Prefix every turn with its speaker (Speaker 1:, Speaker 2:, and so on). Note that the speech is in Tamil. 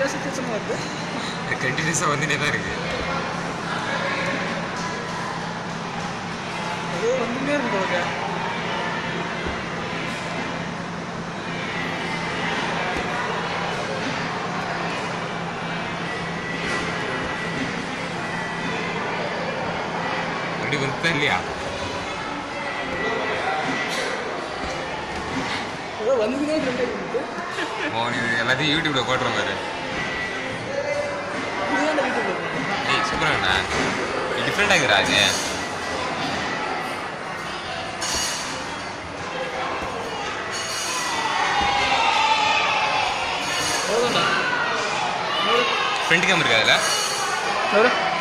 Speaker 1: வித்தியாச வித்தியாசமாக இருக்குது
Speaker 2: கண்டினியூஸாக வந்துட்டே தான் இருக்கு
Speaker 1: அது வந்துட்டே இருக்கும் போல
Speaker 2: அப்படி வந்துட்டா இல்லையா
Speaker 1: ஏதோ வந்துக்கிட்டே இருந்தே இருக்கு
Speaker 2: ஓ நீ எல்லாத்தையும் யூடியூப்ல போட்டுற மாதிரி
Speaker 1: இதுதான் வீட்டுக்கு போகுது
Speaker 2: ஏய் சூப்பராண்ணா டிஃப்ரெண்டாக இருக்குடா அது
Speaker 1: போதும்டா
Speaker 2: ஃப்ரண்ட் கேம் இருக்கு அதில்
Speaker 1: எவ்வளோ